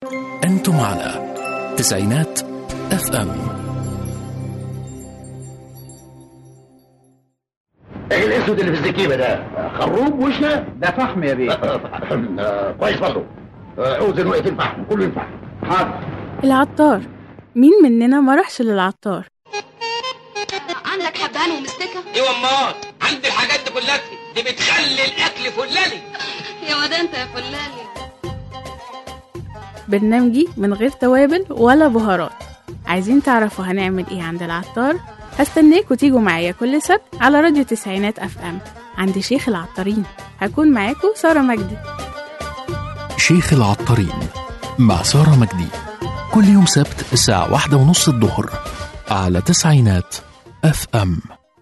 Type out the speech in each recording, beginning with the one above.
أنتم على تسعينات اف ام ايه الاسود اللي في الزكيبه ده خروب وشنا ده فحم يا بيه آه، كويس برضه آه، اوزن وقت الفحم كله ينفع حاضر العطار مين مننا ما راحش للعطار عندك حبهان ومستكة ايوه امال عندي الحاجات دي كلها دي بتخلي الاكل فلالي يا واد انت يا فلالي برنامجي من غير توابل ولا بهارات عايزين تعرفوا هنعمل ايه عند العطار هستناكوا تيجوا معايا كل سبت على راديو تسعينات اف ام عند شيخ العطارين هكون معاكوا سارة مجدي شيخ العطارين مع سارة مجدي كل يوم سبت الساعة واحدة ونص الظهر على تسعينات اف ام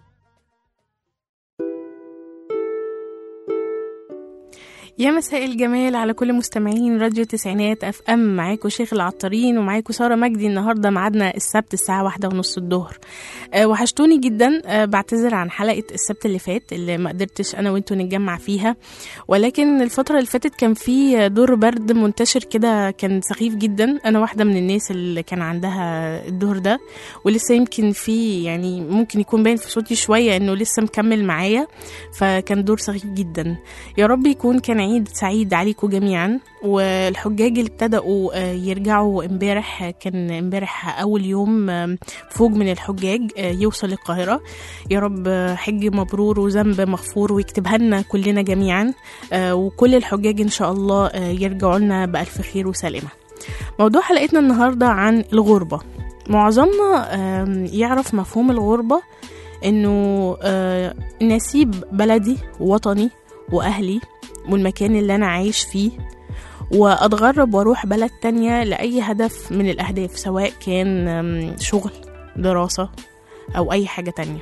يا مساء الجمال على كل مستمعين راديو تسعينات اف ام معاكم شيخ العطارين ومعاكم ساره مجدي النهارده ميعادنا السبت الساعه واحدة ونص الظهر أه وحشتوني جدا أه بعتذر عن حلقه السبت اللي فات اللي ما قدرتش انا وانتوا نتجمع فيها ولكن الفتره اللي فاتت كان في دور برد منتشر كده كان سخيف جدا انا واحده من الناس اللي كان عندها الدور ده ولسه يمكن في يعني ممكن يكون باين في صوتي شويه انه لسه مكمل معايا فكان دور سخيف جدا يا رب يكون كان عيد سعيد عليكم جميعا والحجاج اللي ابتدأوا آه، يرجعوا امبارح كان امبارح أول يوم آم، فوج من الحجاج آه، يوصل القاهرة يا رب آه، حج مبرور وذنب مغفور ويكتبها لنا كلنا جميعا آه، وكل الحجاج إن شاء الله آه، يرجعوا لنا بألف خير وسلامة موضوع حلقتنا النهاردة عن الغربة معظمنا آم، يعرف مفهوم الغربة انه آه، نسيب بلدي ووطني واهلي والمكان اللي انا عايش فيه واتغرب واروح بلد تانية لاي هدف من الاهداف سواء كان آم، شغل دراسة او اي حاجة تانية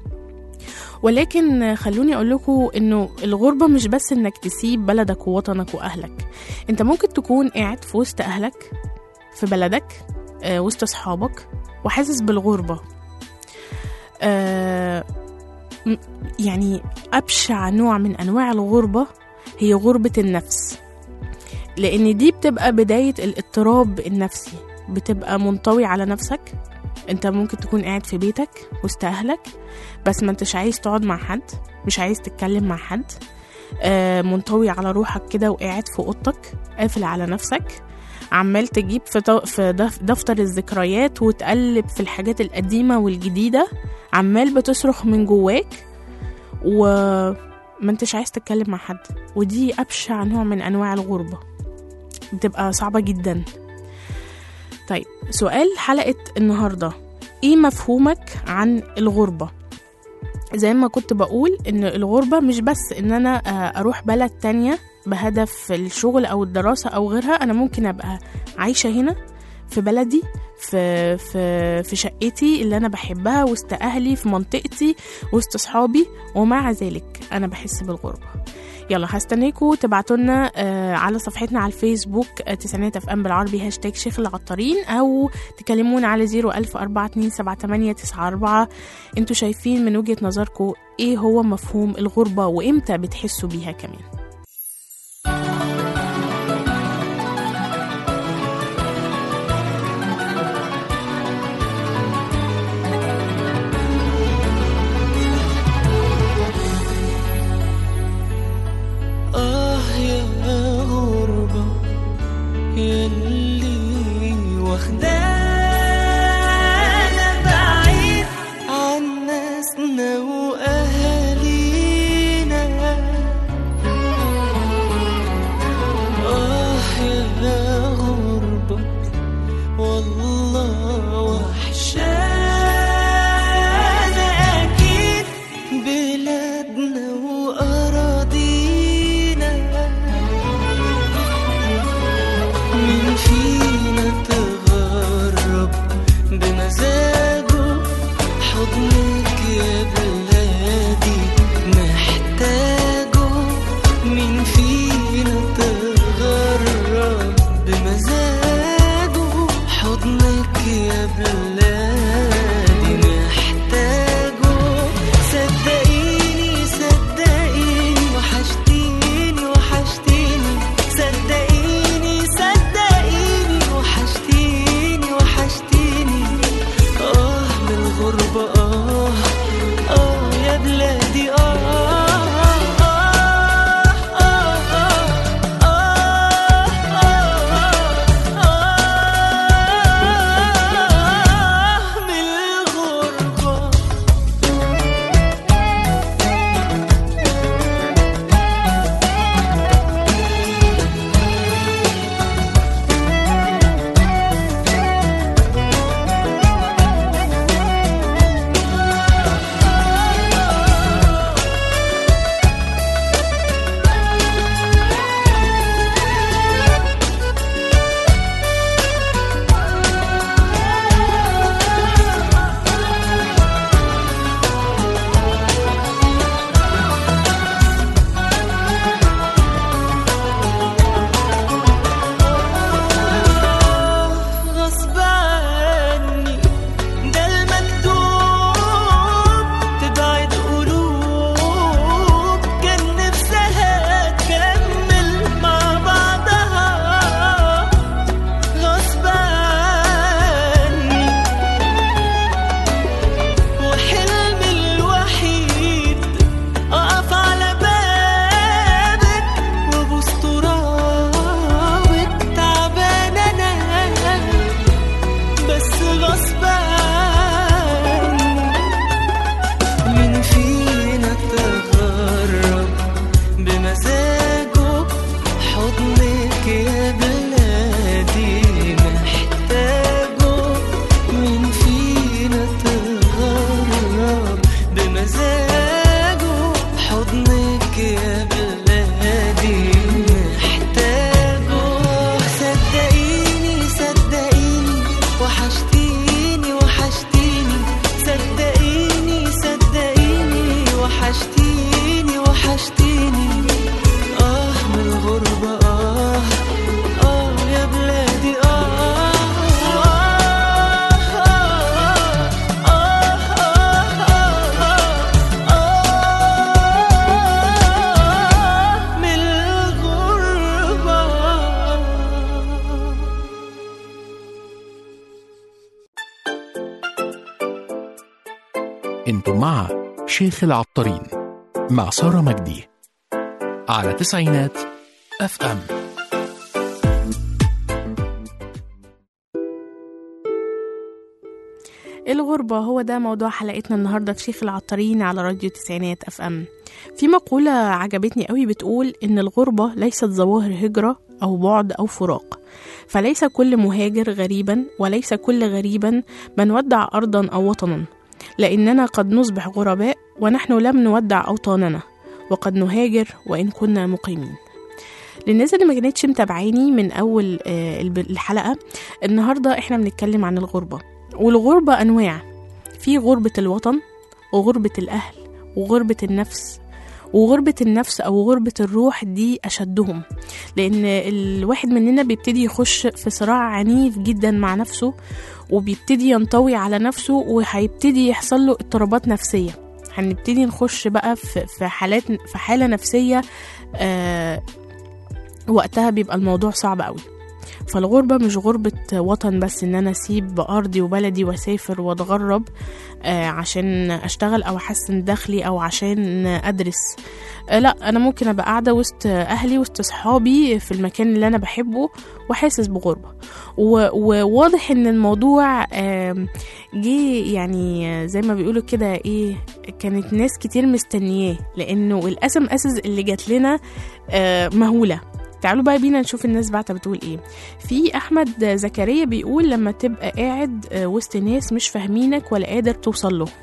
ولكن خلوني اقول لكم انه الغربة مش بس انك تسيب بلدك ووطنك واهلك انت ممكن تكون قاعد في وسط اهلك في بلدك آه، وسط اصحابك وحاسس بالغربة آه، م- يعني أبشع نوع من أنواع الغربة هي غربة النفس لأن دي بتبقى بداية الاضطراب النفسي بتبقى منطوي على نفسك انت ممكن تكون قاعد في بيتك وسط أهلك بس ما انتش عايز تقعد مع حد مش عايز تتكلم مع حد آه، منطوي على روحك كده وقاعد في اوضتك قافل على نفسك عمال تجيب في طو- في دف- دفتر الذكريات وتقلب في الحاجات القديمة والجديدة عمال بتصرخ من جواك وما انتش عايز تتكلم مع حد ودي أبشع نوع من أنواع الغربة بتبقى صعبة جدا طيب سؤال حلقة النهاردة ايه مفهومك عن الغربة زي ما كنت بقول ان الغربة مش بس ان انا آه، اروح بلد تانية بهدف الشغل او الدراسة او غيرها انا ممكن ابقى عايشة هنا في بلدي في في في شقتي اللي انا بحبها وسط اهلي في منطقتي وسط صحابي ومع ذلك انا بحس بالغربة يلا هستناكوا تبعتوا لنا آه، على صفحتنا على الفيسبوك آه، تسعينات اف ام بالعربي هاشتاج شيخ العطارين او تكلمونا على 010427894 انتوا شايفين من وجهة نظركم ايه هو مفهوم الغربة وامتى بتحسوا بيها كمان آه يا غربة يلي واخدانا بعيد عن ناسنا وأهالينا آه يا غربة والله وحشانا أكيد بلادنا وأراضينا مين فينا تغرب بمزاجه حضنك يا بلادي محتاجه مين فينا تغرب بمزاجه حضنك يا بلادي محتاجه صدقيني صدقيني وحشتيني وحشتيني صدقيني صدقيني انتم مع شيخ العطارين مع سارة مجدي على تسعينات اف ام الغربة هو ده موضوع حلقتنا النهاردة في شيخ العطارين على راديو تسعينات اف ام في مقولة عجبتني قوي بتقول إن الغربة ليست ظواهر هجرة أو بعد أو فراق فليس كل مهاجر غريبا وليس كل غريبا من ودع أرضا أو وطنا لأننا قد نصبح غرباء ونحن لم نودع أوطاننا وقد نهاجر وإن كنا مقيمين للناس اللي ما كانتش متابعاني من أول آه، الب- الحلقة النهاردة إحنا بنتكلم عن الغربة والغربة أنواع في غربة الوطن وغربة الأهل وغربة النفس وغربة النفس أو غربة الروح دي أشدهم لأن الواحد مننا بيبتدي يخش في صراع عنيف جدا مع نفسه وبيبتدي ينطوي على نفسه وهيبتدي يحصل له اضطرابات نفسية هنبتدي نخش بقى في في حالات في حالة نفسية آه وقتها بيبقى الموضوع صعب قوي فالغربة مش غربة وطن بس ان انا اسيب ارضي وبلدي واسافر واتغرب آه عشان اشتغل او احسن دخلي او عشان ادرس آه لا انا ممكن ابقى قاعدة وسط اهلي وسط صحابي في المكان اللي انا بحبه وحاسس بغربة و- وواضح ان الموضوع آم، جه يعني زي ما بيقولوا كده ايه كانت ناس كتير مستنياه لانه الاسم اسس اللي جات لنا آه، مهوله تعالوا بقى بينا نشوف الناس بعتها بتقول ايه في احمد زكريا بيقول لما تبقى قاعد آه، وسط ناس مش فاهمينك ولا قادر توصل له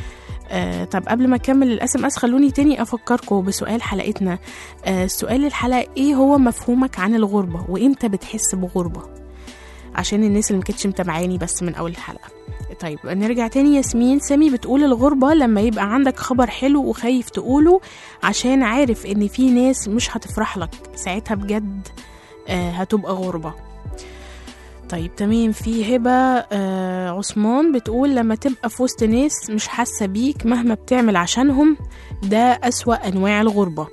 آه طب قبل ما اكمل الاس ام اس خلوني تاني افكركم بسؤال حلقتنا آه سؤال الحلقه ايه هو مفهومك عن الغربه وامتى بتحس بغربه عشان الناس اللي مكانتش متابعاني بس من اول الحلقه طيب نرجع تاني ياسمين سامي بتقول الغربة لما يبقى عندك خبر حلو وخايف تقوله عشان عارف ان في ناس مش هتفرح لك ساعتها بجد آه هتبقى غربة طيب تمام في هبة آه عثمان بتقول لما تبقى في وسط ناس مش حاسة بيك مهما بتعمل عشانهم ده أسوأ أنواع الغربة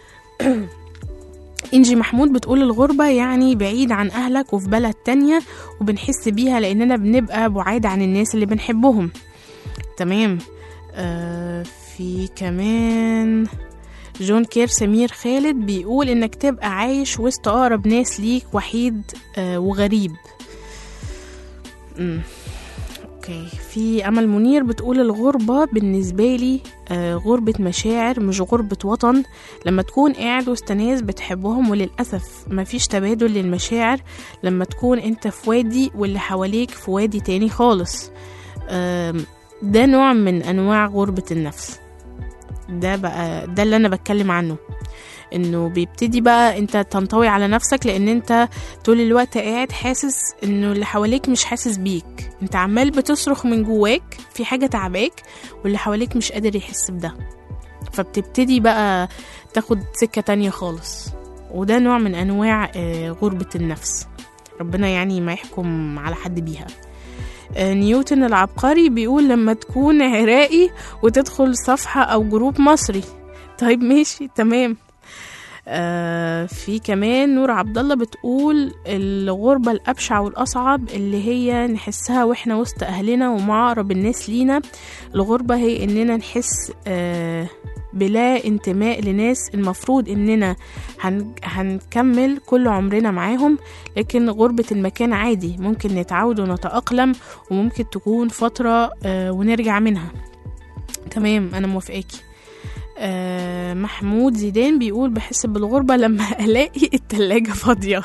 إنجي محمود بتقول الغربة يعني بعيد عن أهلك وفي بلد تانية وبنحس بيها لأننا بنبقى بعاد عن الناس اللي بنحبهم تمام آه في كمان جون كير سمير خالد بيقول إنك تبقى عايش وسط أقرب ناس ليك وحيد آه وغريب مم. اوكي في امل منير بتقول الغربه بالنسبه لي آه غربه مشاعر مش غربه وطن لما تكون قاعد وسط ناس بتحبهم وللاسف مفيش تبادل للمشاعر لما تكون انت في وادي واللي حواليك في وادي تاني خالص آم، ده نوع من انواع غربه النفس ده بقى ده اللي انا بتكلم عنه انه بيبتدي بقى انت تنطوي على نفسك لان انت طول الوقت قاعد حاسس انه اللي حواليك مش حاسس بيك انت عمال بتصرخ من جواك في حاجة تعباك واللي حواليك مش قادر يحس بده فبتبتدي بقى تاخد سكة تانية خالص وده نوع من انواع آه، غربة النفس ربنا يعني ما يحكم على حد بيها آه، نيوتن العبقري بيقول لما تكون عراقي وتدخل صفحة أو جروب مصري طيب ماشي تمام آه في كمان نور عبد الله بتقول الغربة الأبشع والأصعب اللي هي نحسها وإحنا وسط أهلنا ومع أقرب الناس لينا الغربة هي إننا نحس آه بلا انتماء لناس المفروض إننا هن هنكمل كل عمرنا معاهم لكن غربة المكان عادي ممكن نتعود ونتأقلم وممكن تكون فترة آه ونرجع منها تمام أنا موافقاكي آه محمود زيدان بيقول بحس بالغربة لما ألاقي التلاجة فاضية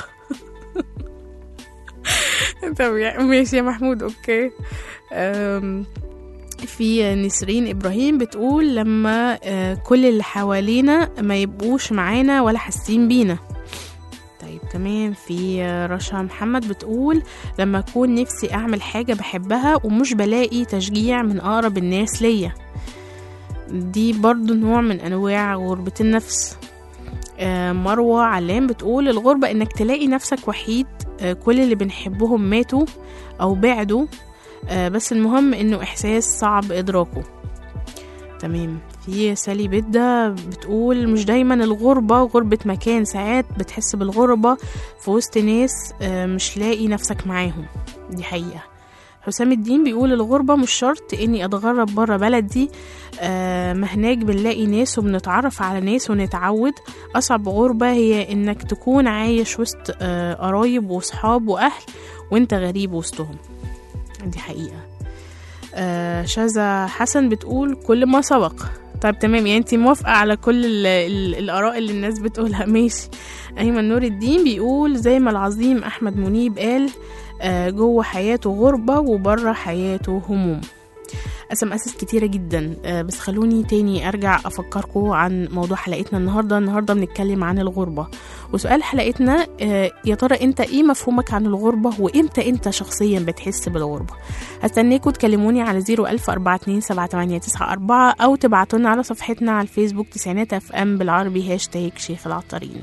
طب يا- ماشي يا محمود أوكي آم، في نسرين إبراهيم بتقول لما آه، كل اللي حوالينا ما يبقوش معانا ولا حاسين بينا طيب تمام في آه، رشا محمد بتقول لما أكون نفسي أعمل حاجة بحبها ومش بلاقي تشجيع من أقرب الناس ليا دي برضو نوع من أنواع غربة النفس آه، مروة علام بتقول الغربة إنك تلاقي نفسك وحيد آه، كل اللي بنحبهم ماتوا أو بعدوا آه، بس المهم إنه إحساس صعب إدراكه تمام في سالي بدة بتقول مش دايما الغربة غربة مكان ساعات بتحس بالغربة في وسط ناس آه، مش لاقي نفسك معاهم دي حقيقة حسام الدين بيقول الغربة مش شرط إني أتغرب برا بلدي آه مهناك بنلاقي ناس وبنتعرف على ناس ونتعود أصعب غربة هي إنك تكون عايش وسط آه قرايب وصحاب وأهل وإنت غريب وسطهم دي حقيقة آه شاذة حسن بتقول كل ما سبق طيب تمام يعني انت موافقة على كل ال ال الآراء اللي الناس بتقولها ماشي أيمن نور الدين بيقول زي ما العظيم أحمد منيب قال آه جوه حياته غربة وبره حياته هموم قسم قصص كتيرة جدا آه بس خلوني تاني أرجع أفكركم عن موضوع حلقتنا النهاردة النهاردة بنتكلم عن الغربة وسؤال حلقتنا آه يا ترى أنت إيه مفهومك عن الغربة وإمتى أنت شخصيا بتحس بالغربة هستناكم تكلموني على 010427894 أو تبعتونا على صفحتنا على الفيسبوك تسعينات اف ام بالعربي هاشتاج شيخ العطارين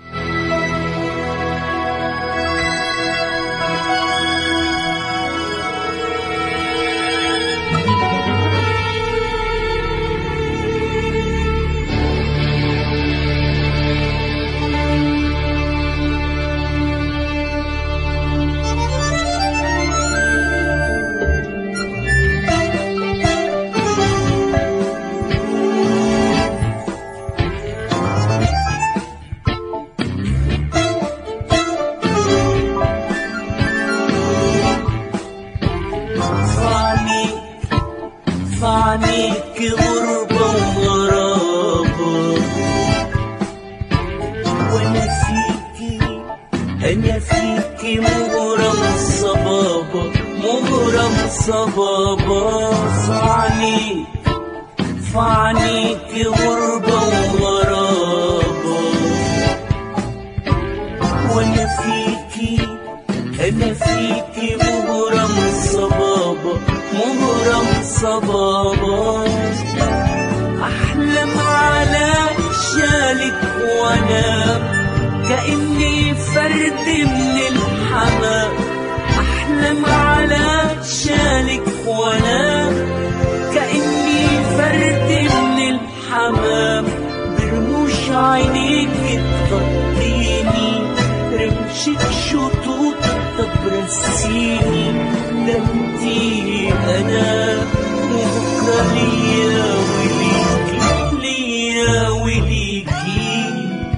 فعنيك فعنيك غربة وغرابة وانا فيكي انا فيكي مغرم صبابة مغرم صبابة فعنيك فعنيك غربة وغرابة وانا فيكي انا فيكي مغرم صبابة مغرم صبابة احلم على شالك وانا كاني فرد من الحمام احلم على شالك وانا كاني فرد من الحمام برموش عينيك تغطيني رمشك شطوط تبرسيني ده انتي انا وبكره ليا وليكي ليا وليكي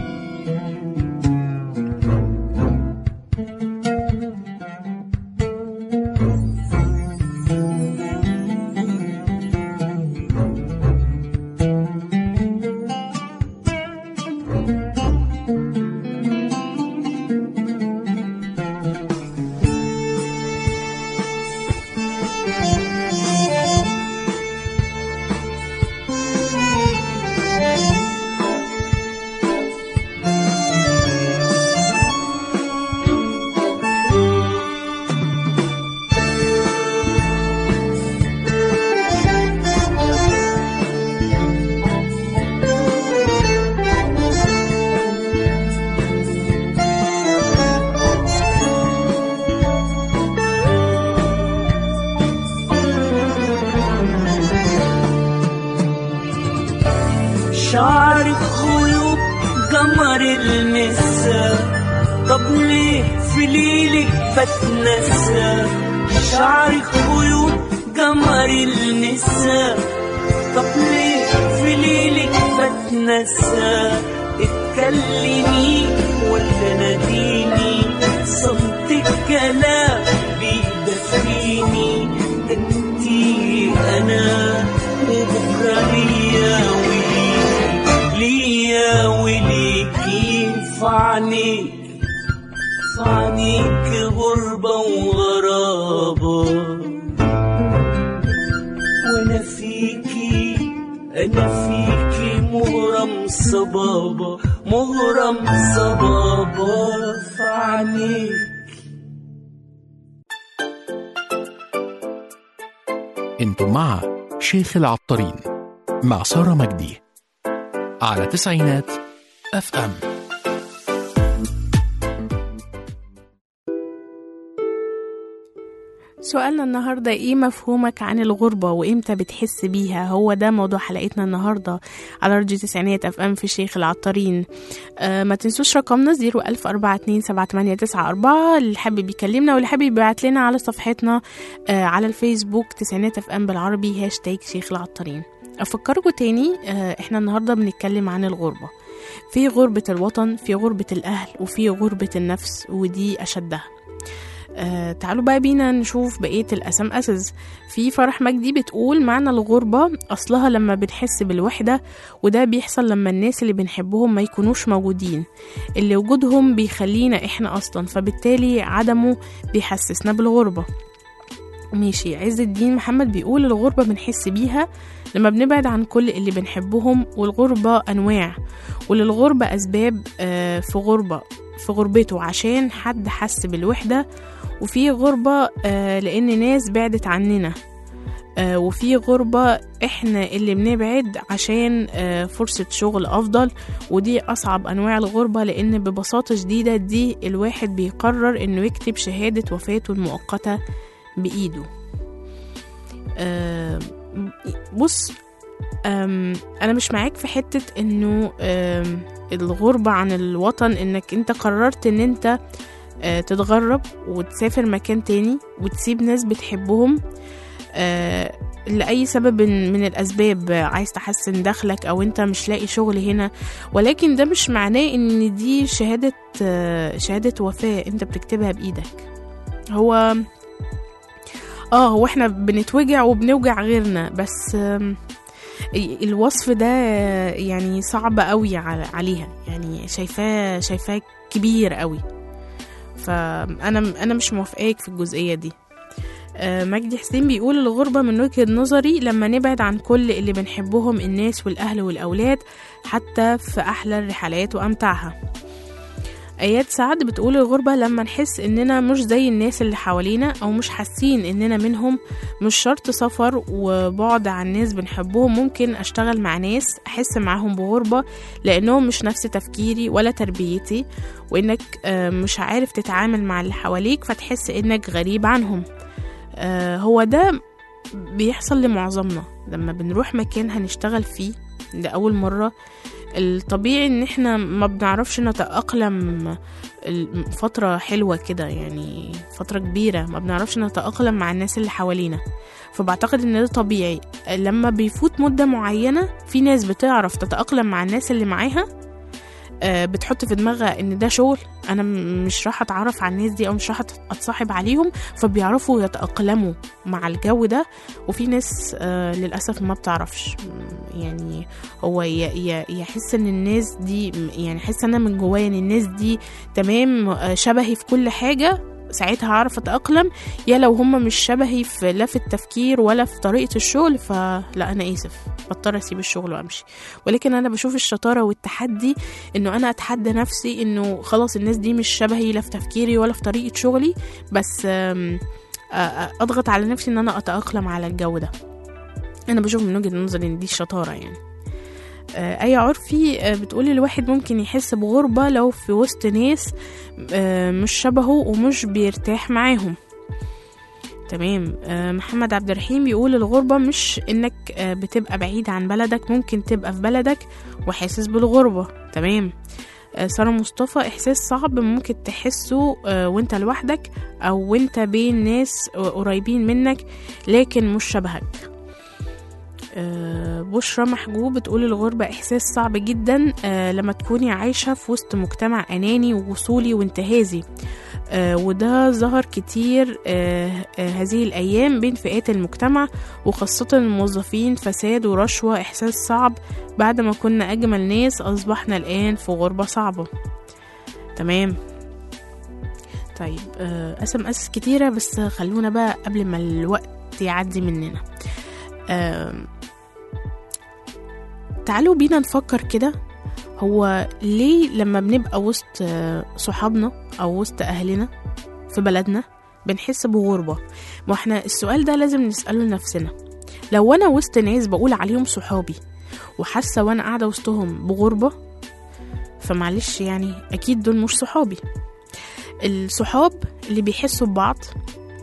شعرك خيوط قمر النساء طب ليه في ليلك بتنسى شعرك خيوط قمر النساء طب ليه في ليلك بتنسى اتكلمي ولا ناديني صمتك كلام بيدفيني انتي انا وبكره ليا وليكي ليا وليكي فعنيك فعنيك غربة وغرابة وانا فيكي انا فيكي مغرم صبابة مغرم صبابة فعنيك انتم مع شيخ العطارين مع سارة مجدي على تسعينات اف ام سؤالنا النهاردة ايه مفهومك عن الغربة وامتى بتحس بيها هو ده موضوع حلقتنا النهاردة على راديو تسعينات اف ام في شيخ العطارين آه ما تنسوش رقمنا زيرو الف اربعة اتنين سبعة تمانية تسعة اربعة اللي حابب يكلمنا واللي حابب يبعت لنا على صفحتنا آه على الفيسبوك تسعينات اف ام بالعربي هاشتاج شيخ العطارين افكركم تاني آه احنا النهاردة بنتكلم عن الغربة في غربة الوطن في غربة الأهل وفي غربة النفس ودي أشدها آه تعالوا بقى بينا نشوف بقية الأسام أسز في فرح مجدي بتقول معنى الغربة أصلها لما بنحس بالوحدة وده بيحصل لما الناس اللي بنحبهم ما يكونوش موجودين اللي وجودهم بيخلينا إحنا أصلا فبالتالي عدمه بيحسسنا بالغربة ماشي عز الدين محمد بيقول الغربة بنحس بيها لما بنبعد عن كل اللي بنحبهم والغربة أنواع وللغربة أسباب آه في غربة في غربته عشان حد حس بالوحدة وفي غربة آه لأن ناس بعدت عننا آه وفي غربة احنا اللي بنبعد عشان آه فرصة شغل أفضل ودي أصعب أنواع الغربة لأن ببساطة شديدة دي الواحد بيقرر إنه يكتب شهادة وفاته المؤقتة بإيده آه بص أم انا مش معاك في حته انه أم الغربه عن الوطن انك انت قررت ان انت أه تتغرب وتسافر مكان تاني وتسيب ناس بتحبهم أه لأي سبب من الأسباب عايز تحسن دخلك أو أنت مش لاقي شغل هنا ولكن ده مش معناه إن دي شهادة أه شهادة وفاة أنت بتكتبها بإيدك هو اه هو احنا بنتوجع وبنوجع غيرنا بس الوصف ده يعني صعب قوي عليها يعني شايفاه شايفاه كبير قوي فانا انا مش موافقاك في الجزئيه دي مجدي حسين بيقول الغربة من وجهة نظري لما نبعد عن كل اللي بنحبهم الناس والأهل والأولاد حتى في أحلى الرحلات وأمتعها ايات سعد بتقول الغربة لما نحس اننا مش زي الناس اللي حوالينا او مش حاسين اننا منهم مش شرط سفر وبعد عن ناس بنحبهم ممكن اشتغل مع ناس احس معاهم بغربة لانهم مش نفس تفكيري ولا تربيتي وانك مش عارف تتعامل مع اللي حواليك فتحس انك غريب عنهم هو ده بيحصل لمعظمنا لما بنروح مكان هنشتغل فيه لأول مرة الطبيعي ان احنا ما بنعرفش نتأقلم فترة حلوة كده يعني فترة كبيرة ما بنعرفش نتأقلم مع الناس اللي حوالينا فبعتقد ان ده طبيعي لما بيفوت مدة معينة في ناس بتعرف تتأقلم مع الناس اللي معاها بتحط في دماغها ان ده شغل انا مش راح اتعرف على الناس دي او مش راح اتصاحب عليهم فبيعرفوا يتاقلموا مع الجو ده وفي ناس للاسف ما بتعرفش يعني هو يحس ان الناس دي يعني يحس انا من جوايا ان الناس دي تمام شبهي في كل حاجه ساعتها هعرف اتأقلم يا لو هما مش شبهي في لا في التفكير ولا في طريقة الشغل فلا أنا آسف بضطر أسيب الشغل وأمشي ولكن أنا بشوف الشطارة والتحدي إنه أنا أتحدى نفسي إنه خلاص الناس دي مش شبهي لا في تفكيري ولا في طريقة شغلي بس أضغط على نفسي إن أنا أتأقلم على الجو ده أنا بشوف من وجهة نظري إن دي الشطارة يعني أي عرفي بتقول الواحد ممكن يحس بغربة لو في وسط ناس مش شبهه ومش بيرتاح معاهم تمام محمد عبد الرحيم بيقول الغربة مش انك بتبقى بعيد عن بلدك ممكن تبقى في بلدك وحاسس بالغربة تمام سارة مصطفى إحساس صعب ممكن تحسه وانت لوحدك أو وانت بين ناس قريبين منك لكن مش شبهك بشرى محجوب بتقول الغربة إحساس صعب جدا لما تكوني عايشة في وسط مجتمع أناني ووصولي وانتهازي وده ظهر كتير هذه الأيام بين فئات المجتمع وخاصة الموظفين فساد ورشوة إحساس صعب بعد ما كنا أجمل ناس أصبحنا الآن في غربة صعبة تمام طيب أسم أسس كتيرة بس خلونا بقى قبل ما الوقت يعدي مننا تعالوا بينا نفكر كده هو ليه لما بنبقى وسط صحابنا او وسط اهلنا في بلدنا بنحس بغربة ما احنا السؤال ده لازم نسأله لنفسنا لو انا وسط ناس بقول عليهم صحابي وحاسة وانا قاعدة وسطهم بغربة فمعلش يعني اكيد دول مش صحابي الصحاب اللي بيحسوا ببعض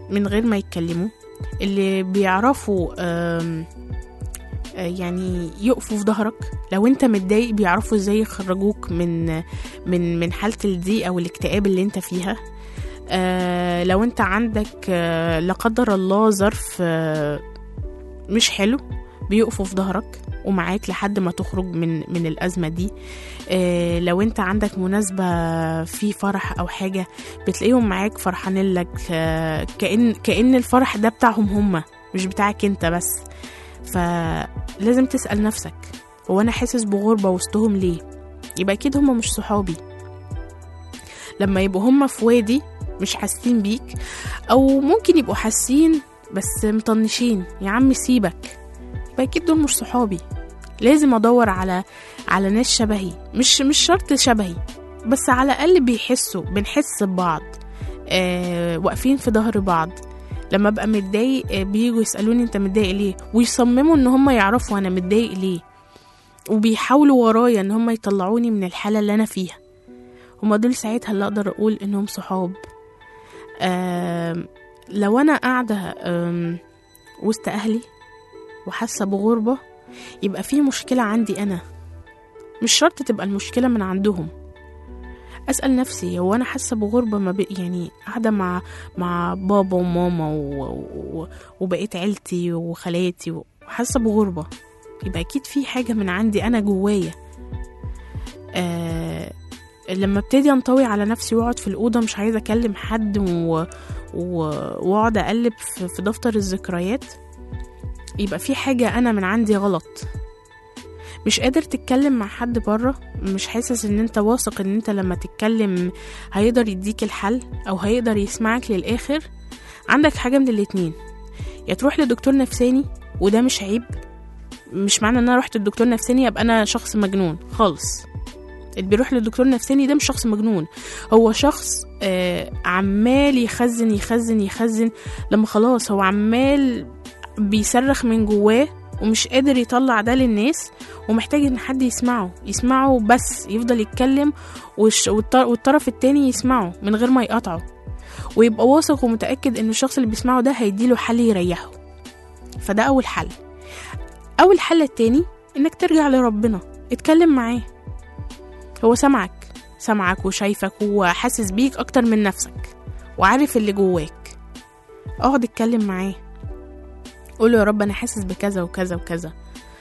من غير ما يتكلموا اللي بيعرفوا آم، آه، يعني يقفوا في ظهرك لو انت متضايق بيعرفوا ازاي يخرجوك من من من حاله الضيق او الاكتئاب اللي انت فيها آه لو انت عندك آه لا قدر الله ظرف آه مش حلو بيقفوا في ظهرك ومعاك لحد ما تخرج من من الازمه دي آه لو انت عندك مناسبه في فرح او حاجه بتلاقيهم معاك فرحانين لك آه كأن كأن الفرح ده بتاعهم هما مش بتاعك انت بس فلازم تسأل نفسك هو انا حاسس بغربة وسطهم ليه يبقى اكيد هما مش صحابي لما يبقوا هما في وادي مش حاسين بيك او ممكن يبقوا حاسين بس مطنشين يا عم سيبك يبقى اكيد دول مش صحابي لازم ادور على على ناس شبهي مش مش شرط شبهي بس على الاقل بيحسوا بنحس ببعض آه واقفين في ظهر بعض لما ابقى متضايق آه، بييجوا يسالوني انت متضايق ليه ويصمموا ان هم يعرفوا انا متضايق ليه وبيحاولوا ورايا ان هم يطلعوني من الحاله اللي انا فيها هما دول ساعتها اللي اقدر اقول انهم صحاب آم، لو انا قاعده آم، وسط اهلي وحاسه بغربه يبقى في مشكله عندي انا مش شرط تبقى المشكله من عندهم اسال نفسي هو انا حاسه بغربه ما بي يعني قاعده مع مع بابا وماما و... و... وبقيت عيلتي وخالاتي وحاسه بغربه يبقى اكيد في حاجه من عندي انا جوايا آه لما ابتدي انطوي على نفسي واقعد في الاوضه مش عايزه اكلم حد و... و... واقعد اقلب في... في دفتر الذكريات يبقى في حاجه انا من عندي غلط مش قادر تتكلم مع حد بره مش حاسس ان انت واثق ان انت لما تتكلم هيقدر يديك الحل او هيقدر يسمعك للاخر عندك حاجه من الاتنين يا تروح لدكتور نفساني وده مش عيب مش معنى ان انا رحت لدكتور نفساني يبقى انا شخص مجنون خالص اللي بيروح لدكتور نفساني ده مش شخص مجنون هو شخص آه عمال يخزن يخزن يخزن لما خلاص هو عمال بيصرخ من جواه ومش قادر يطلع ده للناس ومحتاج ان حد يسمعه يسمعه بس يفضل يتكلم والش- والط- والطرف التاني يسمعه من غير ما يقطعه ويبقى واثق ومتأكد ان الشخص اللي بيسمعه ده هيديله حل يريحه فده اول حل اول حل التاني انك ترجع لربنا اتكلم معاه هو سمعك سمعك وشايفك وحاسس بيك اكتر من نفسك وعارف اللي جواك اقعد اتكلم معاه قول له يا رب انا حاسس بكذا وكذا وكذا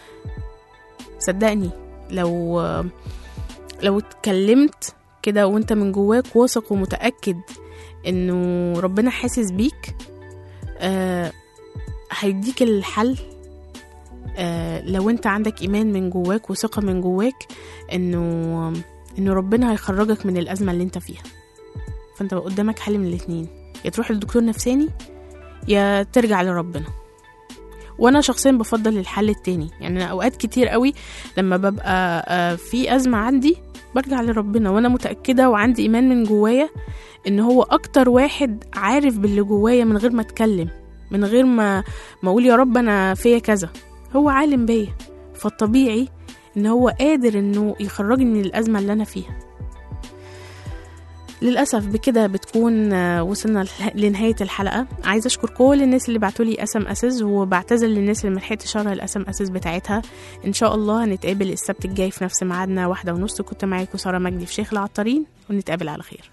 صدقني لو لو اتكلمت كده وانت من جواك واثق ومتأكد انه ربنا حاسس بيك آه هيديك الحل آه لو انت عندك ايمان من جواك وثقة من جواك انه انه ربنا هيخرجك من الازمة اللي انت فيها فانت بقى قدامك حل من الاتنين يا تروح لدكتور نفساني يا ترجع لربنا وانا شخصيا بفضل الحل التاني يعني أنا اوقات كتير قوي لما ببقى آه، في ازمه عندي برجع لربنا وانا متاكده وعندي ايمان من جوايا ان هو اكتر واحد عارف باللي جوايا من غير ما اتكلم من غير ما ما اقول يا رب انا فيا كذا هو عالم بيا فالطبيعي ان هو قادر انه يخرجني من الازمه اللي انا فيها للأسف بكده بتكون آه، وصلنا لح- لنهاية الحلقة عايزة أشكر كل الناس اللي بعتولي أسم أسز وبعتذر للناس اللي ملحقتش أشرح الأسم أسز بتاعتها إن شاء الله هنتقابل السبت الجاي في نفس ميعادنا واحدة ونص كنت معاكم سارة مجدي في شيخ العطارين ونتقابل على خير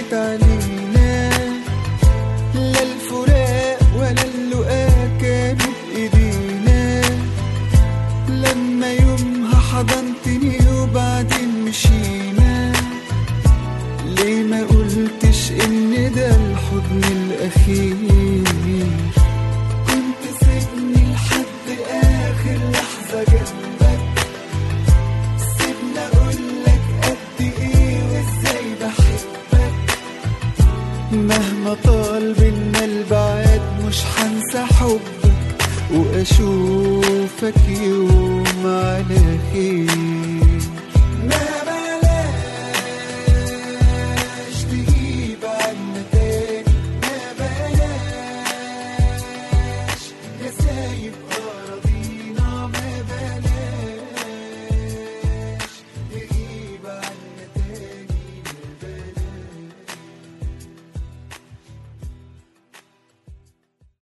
فات علينا لا الفراق ولا اللقاء كانوا بإيدينا لما يومها حضنتني وبعدين مشينا ليه ما قلتش ان ده الحضن الاخير كنت سيبني لحد اخر لحظة جنبك سيبني اقولك قد ايه وازاي بحبك مهما طال بينا البعاد مش هنسى حبك واشوفك يوم على خير